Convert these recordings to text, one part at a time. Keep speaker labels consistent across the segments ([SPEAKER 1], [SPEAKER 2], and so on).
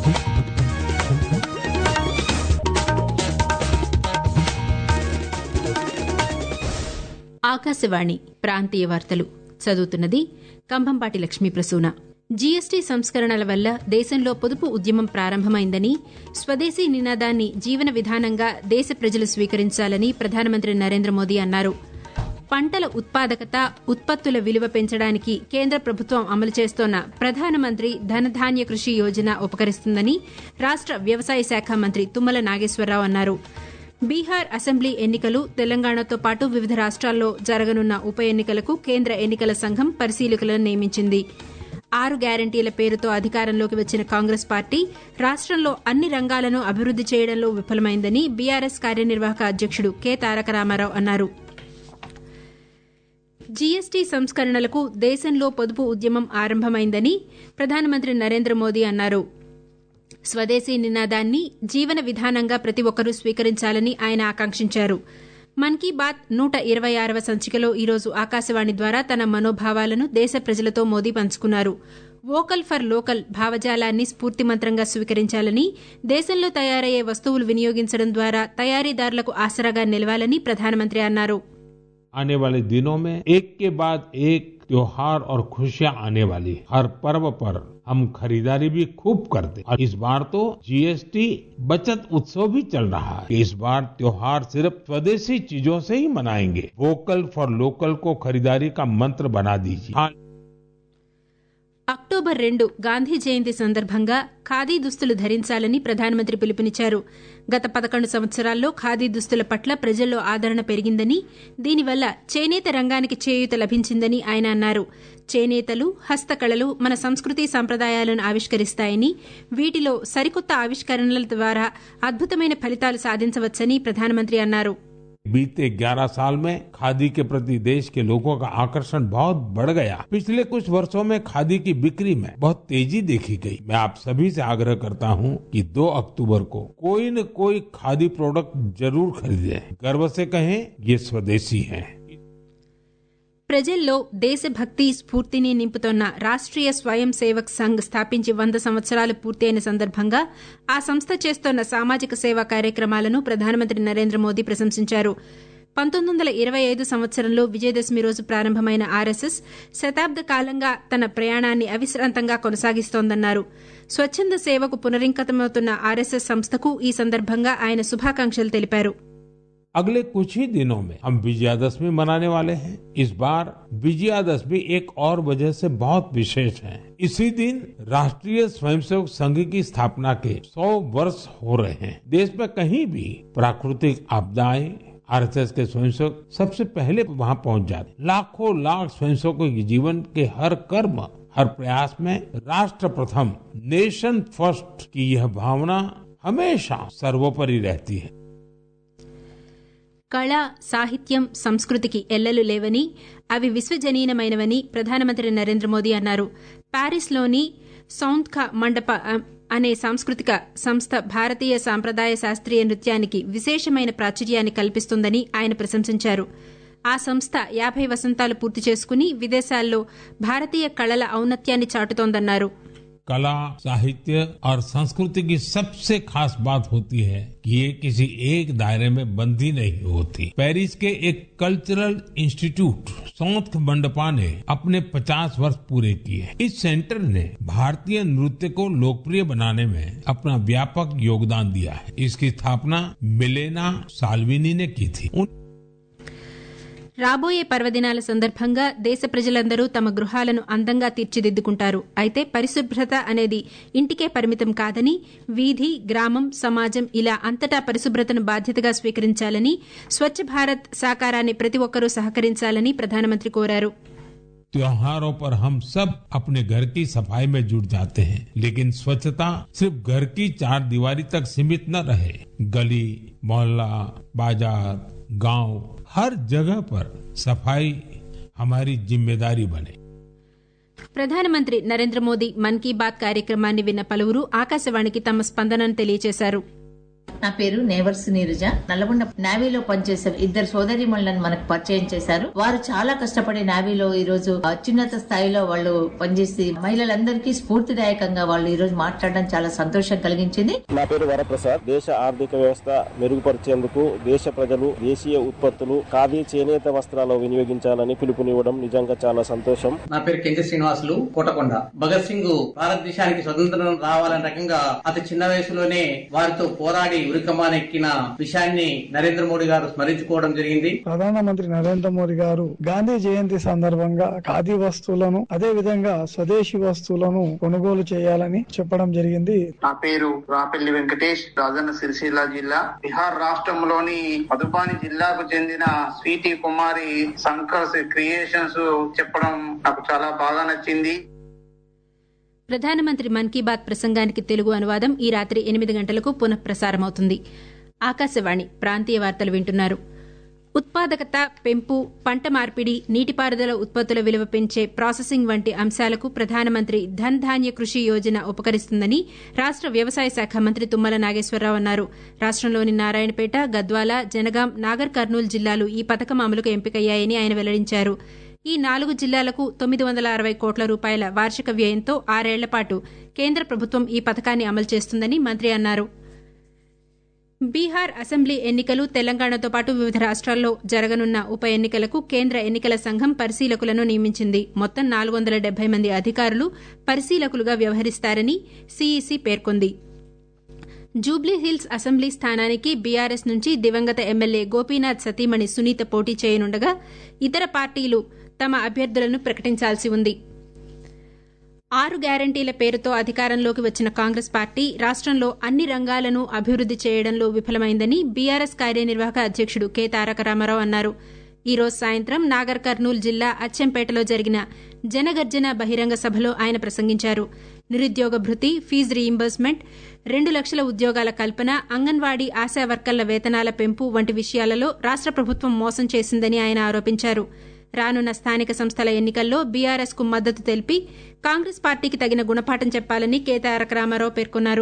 [SPEAKER 1] ఆకాశవాణి ప్రాంతీయ వార్తలు చదువుతున్నది కంభంపాటి లక్ష్మీ ప్రసూన జీఎస్టీ సంస్కరణల వల్ల దేశంలో పొదుపు ఉద్యమం ప్రారంభమైందని స్వదేశీ నినాదాన్ని జీవన విధానంగా దేశ ప్రజలు స్వీకరించాలని ప్రధానమంత్రి నరేంద్ర మోదీ అన్నారు పంటల ఉత్పాదకత ఉత్పత్తుల విలువ పెంచడానికి కేంద్ర ప్రభుత్వం అమలు చేస్తోన్న ప్రధానమంత్రి ధనధాన్య కృషి యోజన ఉపకరిస్తుందని రాష్ట వ్యవసాయ శాఖ మంత్రి తుమ్మల నాగేశ్వరరావు అన్నారు బీహార్ అసెంబ్లీ ఎన్నికలు తెలంగాణతో పాటు వివిధ రాష్ట్రాల్లో జరగనున్న ఉప ఎన్నికలకు కేంద్ర ఎన్నికల సంఘం పరిశీలకులను నియమించింది ఆరు గ్యారంటీల పేరుతో అధికారంలోకి వచ్చిన కాంగ్రెస్ పార్టీ రాష్టంలో అన్ని రంగాలను అభివృద్ది చేయడంలో విఫలమైందని బీఆర్ఎస్ కార్యనిర్వాహక అధ్యకుడు కె తారక రామారావు అన్నారు జీఎస్టీ సంస్కరణలకు దేశంలో పొదుపు ఉద్యమం ఆరంభమైందని ప్రధానమంత్రి నరేంద్ర మోదీ అన్నారు స్వదేశీ నినాదాన్ని జీవన విధానంగా ప్రతి ఒక్కరూ స్వీకరించాలని ఆయన ఆకాంక్షించారు మన్ కీ బాత్ నూట ఇరవై ఆరవ సంచికలో ఈరోజు ఆకాశవాణి ద్వారా తన మనోభావాలను దేశ ప్రజలతో మోదీ పంచుకున్నారు వోకల్ ఫర్ లోకల్ భావజాలాన్ని స్ఫూర్తి మంత్రంగా స్వీకరించాలని దేశంలో తయారయ్యే వస్తువులు వినియోగించడం ద్వారా తయారీదారులకు ఆసరాగా నిలవాలని ప్రధానమంత్రి అన్నారు
[SPEAKER 2] आने वाले दिनों में एक के बाद एक त्योहार और खुशियां आने वाली है। हर पर्व पर हम खरीदारी भी खूब करते हैं। और इस बार तो जीएसटी बचत उत्सव भी चल रहा है इस बार त्योहार सिर्फ स्वदेशी चीजों से ही मनाएंगे वोकल फॉर लोकल को खरीदारी का मंत्र बना दीजिए हाँ,
[SPEAKER 1] అక్టోబర్ రెండు గాంధీ జయంతి సందర్భంగా ఖాదీ దుస్తులు ధరించాలని ప్రధానమంత్రి పిలుపునిచ్చారు గత పదకొండు సంవత్సరాల్లో ఖాదీ దుస్తుల పట్ల ప్రజల్లో ఆదరణ పెరిగిందని దీనివల్ల చేనేత రంగానికి చేయూత లభించిందని ఆయన అన్నారు చేనేతలు హస్తకళలు మన సంస్కృతి సంప్రదాయాలను ఆవిష్కరిస్తాయని వీటిలో సరికొత్త ఆవిష్కరణల ద్వారా అద్భుతమైన ఫలితాలు సాధించవచ్చని ప్రధానమంత్రి అన్నారు
[SPEAKER 2] बीते 11 साल में खादी के प्रति देश के लोगों का आकर्षण बहुत बढ़ गया पिछले कुछ वर्षों में खादी की बिक्री में बहुत तेजी देखी गई मैं आप सभी से आग्रह करता हूं कि 2 अक्टूबर को कोई न कोई खादी प्रोडक्ट जरूर खरीदें गर्व से कहें ये स्वदेशी है
[SPEAKER 1] ప్రజల్లో దేశభక్తి స్ఫూర్తిని నింపుతోన్న రాష్ట్రీయ స్వయం సేవక్ సంఘ్ స్థాపించి వంద సంవత్సరాలు పూర్తయిన సందర్భంగా ఆ సంస్థ చేస్తోన్న సామాజిక సేవా కార్యక్రమాలను ప్రధానమంత్రి నరేంద్ర మోదీ ప్రశంసించారు పంతొమ్మిది వందల ఇరవై ఐదు సంవత్సరంలో విజయదశమి రోజు ప్రారంభమైన ఆర్ఎస్ఎస్ శతాబ్ద కాలంగా తన ప్రయాణాన్ని అవిశ్రాంతంగా కొనసాగిస్తోందన్నారు స్వచ్ఛంద సేవకు పునరింకతమవుతున్న ఆర్ఎస్ఎస్ సంస్థకు ఈ సందర్భంగా ఆయన శుభాకాంక్షలు తెలిపారు
[SPEAKER 2] अगले कुछ ही दिनों में हम विजयादशमी मनाने वाले हैं इस बार विजयादशमी एक और वजह से बहुत विशेष है इसी दिन राष्ट्रीय स्वयंसेवक संघ की स्थापना के 100 वर्ष हो रहे हैं देश में कहीं भी प्राकृतिक आपदाएं आरएसएस के स्वयंसेवक सबसे पहले वहां पहुंच जाते लाखों लाख स्वयंसेवकों के जीवन के हर कर्म हर प्रयास में राष्ट्र प्रथम नेशन फर्स्ट की यह भावना हमेशा सर्वोपरि रहती है
[SPEAKER 1] కళ సాహిత్యం సంస్కృతికి ఎల్లలు లేవని అవి విశ్వజనీనమైనవని ప్రధానమంత్రి నరేంద్ర మోదీ అన్నారు ప్యారిస్లోని సౌంత్ఖా మండప అనే సాంస్కృతిక సంస్థ భారతీయ సాంప్రదాయ శాస్త్రీయ నృత్యానికి విశేషమైన ప్రాచుర్యాన్ని కల్పిస్తుందని ఆయన ప్రశంసించారు ఆ సంస్థ యాభై వసంతాలు పూర్తి చేసుకుని విదేశాల్లో భారతీయ కళల ఔన్నత్యాన్ని చాటుతోందన్నారు
[SPEAKER 2] कला साहित्य और संस्कृति की सबसे खास बात होती है कि ये किसी एक दायरे में बंधी नहीं होती पेरिस के एक कल्चरल इंस्टीट्यूट सौंथ मंडपा ने अपने 50 वर्ष पूरे किए इस सेंटर ने भारतीय नृत्य को लोकप्रिय बनाने में अपना व्यापक योगदान दिया है इसकी स्थापना मिलेना साल्विनी ने की थी उन
[SPEAKER 1] రాబోయే పర్వదినాల సందర్భంగా దేశ ప్రజలందరూ తమ గృహాలను అందంగా తీర్చిదిద్దుకుంటారు అయితే పరిశుభ్రత అనేది ఇంటికే పరిమితం కాదని వీధి గ్రామం సమాజం ఇలా అంతటా పరిశుభ్రతను బాధ్యతగా స్వీకరించాలని స్వచ్ఛ భారత్ సాకారాన్ని ప్రతి ఒక్కరూ సహకరించాలని ప్రధానమంత్రి కోరారు
[SPEAKER 2] त्योहारों पर हम सब अपने घर की सफाई में जुट जाते हैं लेकिन स्वच्छता सिर्फ घर की चार दीवारी तक सीमित न रहे गली मोहल्ला बाजार गांव हर जगह पर सफाई हमारी जिम्मेदारी बने
[SPEAKER 1] ప్రధానమంత్రి నరేంద్ర మోదీ మన్ కీ బాత్ కార్యక్రమాన్ని విన్న పలువురు ఆకాశవాణికి తమ స్పందనను తెలియజేశారు
[SPEAKER 3] నా పేరు నేవర్స్ నీరజ నల్లగొండ నావీలో పనిచేసే ఇద్దరు సోదరి మనకు పరిచయం చేశారు వారు చాలా కష్టపడి నావీలో ఈ రోజు అత్యున్నత స్థాయిలో వాళ్ళు పనిచేసి మహిళలందరికీ స్ఫూర్తిదాయకంగా వాళ్ళు ఈ రోజు మాట్లాడడం చాలా సంతోషం కలిగించింది
[SPEAKER 4] నా పేరు వరప్రసాద్ దేశ ఆర్థిక వ్యవస్థ మెరుగుపరిచేందుకు దేశ ప్రజలు దేశీయ ఉత్పత్తులు ఖాదీ చేనేత వస్త్రాలు వినియోగించాలని పిలుపునివ్వడం నిజంగా చాలా సంతోషం
[SPEAKER 5] నా పేరు కెంజ శ్రీనివాసులు కోటకొండ భగత్ సింగ్ భారతదేశానికి స్వతంత్రం రావాలనే రకంగా అతి చిన్న వయసులోనే వారితో పోరాడి ఉరికమానెక్కిన విషయాన్ని నరేంద్ర మోడీ గారు స్మరించుకోవడం జరిగింది
[SPEAKER 6] ప్రధానమంత్రి నరేంద్ర మోదీ గారు గాంధీ జయంతి సందర్భంగా ఖాదీ వస్తువులను అదే విధంగా స్వదేశీ వస్తువులను కొనుగోలు చేయాలని చెప్పడం జరిగింది
[SPEAKER 7] నా పేరు రాపెల్లి వెంకటేష్ రాజన్న సిరిసిల్ల జిల్లా బీహార్ రాష్ట్రంలోని మధుబాని జిల్లాకు చెందిన స్వీటీ కుమారి సంకర్స్ క్రియేషన్స్ చెప్పడం నాకు చాలా బాగా నచ్చింది
[SPEAKER 1] ప్రధానమంత్రి మన్ కీ బాత్ ప్రసంగానికి తెలుగు అనువాదం ఈ రాత్రి ఎనిమిది గంటలకు పునఃప్రసారమవుతుంది ఆకాశవాణి ప్రాంతీయ వార్తలు వింటున్నారు ఉత్పాదకత పెంపు పంట మార్పిడి నీటిపారుదల ఉత్పత్తుల విలువ పెంచే ప్రాసెసింగ్ వంటి అంశాలకు ప్రధానమంత్రి ధన్ ధాన్య కృషి యోజన ఉపకరిస్తుందని రాష్ట వ్యవసాయ శాఖ మంత్రి తుమ్మల నాగేశ్వరరావు అన్నారు రాష్టంలోని నారాయణపేట గద్వాల జనగాం నాగర్ కర్నూలు జిల్లాలు ఈ పథకం అమలుకు ఎంపికయ్యాయని ఆయన వెల్లడించారు ఈ నాలుగు జిల్లాలకు తొమ్మిది వందల అరవై కోట్ల రూపాయల వార్షిక వ్యయంతో ఆరేళ్ల పాటు కేంద్ర ప్రభుత్వం ఈ పథకాన్ని అమలు చేస్తుందని మంత్రి అన్నారు బీహార్ అసెంబ్లీ ఎన్నికలు తెలంగాణతో పాటు వివిధ రాష్ట్రాల్లో జరగనున్న ఉప ఎన్నికలకు కేంద్ర ఎన్నికల సంఘం పరిశీలకులను నియమించింది మొత్తం నాలుగు వందల డెబ్బై మంది అధికారులు పరిశీలకులుగా వ్యవహరిస్తారని సీఈసీ పేర్కొంది జూబ్లీహిల్స్ అసెంబ్లీ స్థానానికి బీఆర్ఎస్ నుంచి దివంగత ఎమ్మెల్యే గోపీనాథ్ సతీమణి సునీత పోటీ చేయనుండగా ఇతర పార్టీలు తమ అభ్యర్థులను ప్రకటించాల్సి ఉంది ఆరు గ్యారంటీల పేరుతో అధికారంలోకి వచ్చిన కాంగ్రెస్ పార్టీ రాష్టంలో అన్ని రంగాలను అభివృద్ది చేయడంలో విఫలమైందని బీఆర్ఎస్ కార్యనిర్వాహక అధ్యకుడు కె తారక రామారావు అన్నారు ఈ రోజు సాయంత్రం నాగర్ కర్నూలు జిల్లా అచ్చెంపేటలో జరిగిన జనగర్జన బహిరంగ సభలో ఆయన ప్రసంగించారు నిరుద్యోగ భృతి ఫీజు రీయింబర్స్మెంట్ రెండు లక్షల ఉద్యోగాల కల్పన అంగన్వాడీ ఆశా వర్కర్ల వేతనాల పెంపు వంటి విషయాలలో రాష్ట ప్రభుత్వం మోసం చేసిందని ఆయన ఆరోపించారు రానున్న స్థానిక సంస్థల ఎన్నికల్లో బీఆర్ఎస్ కు మద్దతు తెలిపి కాంగ్రెస్ పార్టీకి తగిన గుణపాఠం చెప్పాలని కె తారక రామారావు పేర్కొన్నారు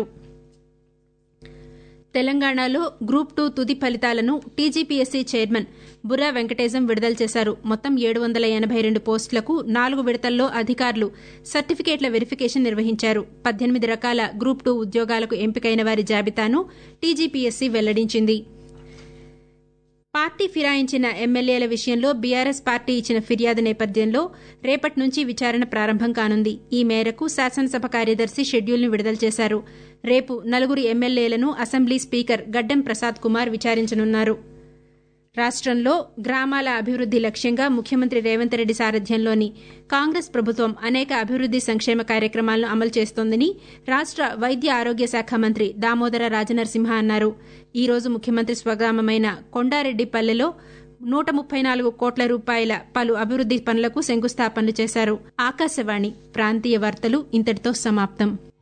[SPEAKER 1] తెలంగాణలో గ్రూప్ టూ తుది ఫలితాలను టీజీపీఎస్సీ చైర్మన్ బుర్రా వెంకటేశం విడుదల చేశారు మొత్తం ఏడు వందల ఎనబై రెండు పోస్టులకు నాలుగు విడతల్లో అధికారులు సర్టిఫికేట్ల వెరిఫికేషన్ నిర్వహించారు పద్దెనిమిది రకాల గ్రూప్ టూ ఉద్యోగాలకు ఎంపికైన వారి జాబితాను టీజీపీఎస్సీ వెల్లడించింది పార్టీ ఫిరాయించిన ఎమ్మెల్యేల విషయంలో బీఆర్ఎస్ పార్టీ ఇచ్చిన ఫిర్యాదు నేపథ్యంలో రేపటి నుంచి విచారణ ప్రారంభం కానుంది ఈ మేరకు శాసనసభ కార్యదర్శి షెడ్యూల్ను విడుదల చేశారు రేపు నలుగురు ఎమ్మెల్యేలను అసెంబ్లీ స్పీకర్ గడ్డం ప్రసాద్ కుమార్ విచారించనున్నారు రాష్టంలో గ్రామాల అభివృద్ది లక్ష్యంగా ముఖ్యమంత్రి రేవంత్ రెడ్డి సారథ్యంలోని కాంగ్రెస్ ప్రభుత్వం అనేక అభివృద్ది సంక్షేమ కార్యక్రమాలను అమలు చేస్తోందని రాష్ట వైద్య ఆరోగ్య శాఖ మంత్రి దామోదర రాజనరసింహ అన్నారు ఈ రోజు ముఖ్యమంత్రి స్వగ్రామమైన కొండారెడ్డిపల్లెలో నూట ముప్పై నాలుగు కోట్ల రూపాయల పలు అభివృద్ది పనులకు శంకుస్థాపనలు చేశారు ఆకాశవాణి ప్రాంతీయ వార్తలు ఇంతటితో సమాప్తం